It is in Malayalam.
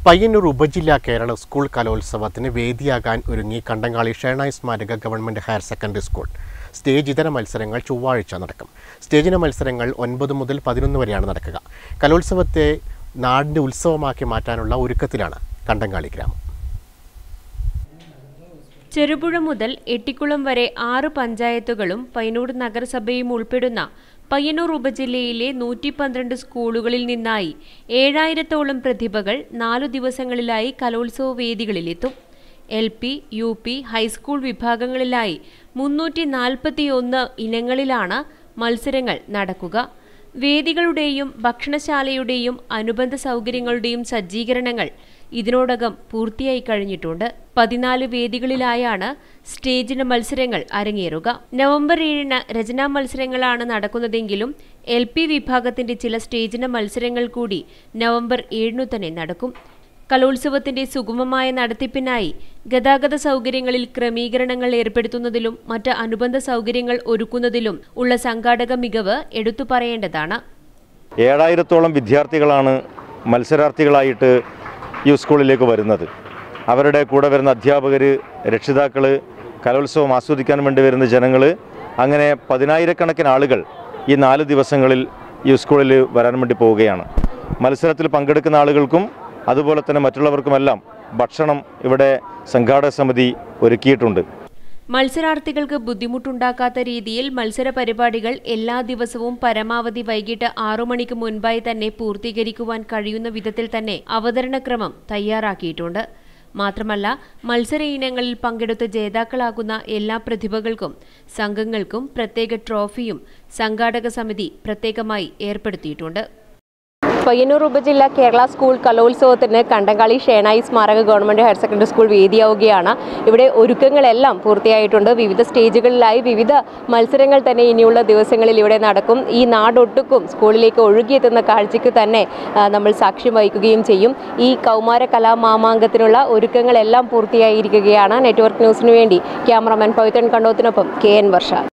പയ്യന്നൂർ ഉപജില്ലാ കേരള സ്കൂൾ കലോത്സവത്തിന് വേദിയാകാൻ ഒരുങ്ങി കണ്ടങ്ങാളി ഷേണായി സ്മാരക government higher secondary school stage ഇതര മത്സരങ്ങൾ ചൊവ്വാഴ്ച നടക്കും സ്റ്റേജിന മത്സരങ്ങൾ ഒൻപത് മുതൽ പതിനൊന്ന് വരെയാണ് നടക്കുക കലോത്സവത്തെ നാടിൻ്റെ ഉത്സവമാക്കി മാറ്റാനുള്ള ഒരുക്കത്തിലാണ് കണ്ടങ്ങാളി ഗ്രാമം ചെറുപുഴ മുതൽ എട്ടിക്കുളം വരെ ആറ് പഞ്ചായത്തുകളും പയ്യന്നൂർ നഗരസഭയും ഉൾപ്പെടുന്ന പയ്യന്നൂർ ഉപജില്ലയിലെ നൂറ്റി പന്ത്രണ്ട് സ്കൂളുകളിൽ നിന്നായി ഏഴായിരത്തോളം പ്രതിഭകൾ നാലു ദിവസങ്ങളിലായി കലോത്സവ വേദികളിലെത്തും L P U P high school വിഭാഗങ്ങളിലായി മുന്നൂറ്റി നാൽപ്പത്തിയൊന്ന് ഇനങ്ങളിലാണ് മത്സരങ്ങൾ നടക്കുക വേദികളുടെയും ഭക്ഷണശാലയുടെയും അനുബന്ധ സൗകര്യങ്ങളുടെയും സജ്ജീകരണങ്ങൾ ഇതിനോടകം പൂർത്തിയായി കഴിഞ്ഞിട്ടുണ്ട് പതിനാല് വേദികളിലായാണ് സ്റ്റേജിന് മത്സരങ്ങൾ അരങ്ങേറുക നവംബർ ഏഴിന് രചനാ മത്സരങ്ങളാണ് നടക്കുന്നതെങ്കിലും എൽ പി വിഭാഗത്തിന്റെ ചില സ്റ്റേജിന് മത്സരങ്ങൾ കൂടി നവംബർ ഏഴിനു തന്നെ നടക്കും കലോത്സവത്തിന്റെ സുഗമമായ നടത്തിപ്പിനായി ഗതാഗത സൗകര്യങ്ങളിൽ ക്രമീകരണങ്ങൾ ഏർപ്പെടുത്തുന്നതിലും മറ്റ് അനുബന്ധ സൗകര്യങ്ങൾ ഒരുക്കുന്നതിലും ഉള്ള സംഘാടക മികവ് എടുത്തു പറയേണ്ടതാണ് ഏഴായിരത്തോളം വിദ്യാർത്ഥികളാണ് മത്സരാർത്ഥികളായിട്ട് ഈ സ്കൂളിലേക്ക് വരുന്നത് അവരുടെ കൂടെ വരുന്ന അധ്യാപകർ രക്ഷിതാക്കൾ കലോത്സവം ആസ്വദിക്കാൻ വേണ്ടി വരുന്ന ജനങ്ങൾ അങ്ങനെ പതിനായിരക്കണക്കിന് ആളുകൾ ഈ നാല് ദിവസങ്ങളിൽ ഈ സ്കൂളിൽ വരാൻ വേണ്ടി പോവുകയാണ് മത്സരത്തിൽ പങ്കെടുക്കുന്ന ആളുകൾക്കും അതുപോലെ തന്നെ മറ്റുള്ളവർക്കുമെല്ലാം ഭക്ഷണം ഇവിടെ സംഘാടക സമിതി ഒരുക്കിയിട്ടുണ്ട് മത്സരാർത്ഥികൾക്ക് ബുദ്ധിമുട്ടുണ്ടാക്കാത്ത രീതിയിൽ മത്സര പരിപാടികൾ എല്ലാ ദിവസവും പരമാവധി വൈകിട്ട് ആറു മണിക്ക് മുൻപായി തന്നെ പൂർത്തീകരിക്കുവാൻ കഴിയുന്ന വിധത്തിൽ തന്നെ അവതരണക്രമം തയ്യാറാക്കിയിട്ടുണ്ട് മാത്രമല്ല മത്സര ഇനങ്ങളിൽ പങ്കെടുത്ത് ജേതാക്കളാകുന്ന എല്ലാ പ്രതിഭകൾക്കും സംഘങ്ങൾക്കും പ്രത്യേക ട്രോഫിയും സംഘാടക സമിതി പ്രത്യേകമായി ഏർപ്പെടുത്തിയിട്ടുണ്ട് പയ്യന്നൂർ ഉപജില്ല കേരള സ്കൂൾ കലോത്സവത്തിന് കണ്ടങ്കാളി ഷേണായി സ്മാരക ഗവൺമെൻറ് ഹയർ സെക്കൻഡറി സ്കൂൾ വേദിയാവുകയാണ് ഇവിടെ ഒരുക്കങ്ങളെല്ലാം പൂർത്തിയായിട്ടുണ്ട് വിവിധ സ്റ്റേജുകളിലായി വിവിധ മത്സരങ്ങൾ തന്നെ ഇനിയുള്ള ദിവസങ്ങളിൽ ഇവിടെ നടക്കും ഈ നാടൊട്ടുക്കും സ്കൂളിലേക്ക് ഒഴുകിയെത്തുന്ന കാഴ്ചയ്ക്ക് തന്നെ ആ, നമ്മൾ സാക്ഷ്യം വഹിക്കുകയും ചെയ്യും ഈ കൗമാര കലാമാമാങ്കത്തിനുള്ള ഒരുക്കങ്ങളെല്ലാം പൂർത്തിയായിരിക്കുകയാണ് നെറ്റ്വർക്ക് ന്യൂസിനു വേണ്ടി ക്യാമറമാൻ പവിത്രൻ കണ്ടോത്തിനൊപ്പം കെ എൻ വർഷ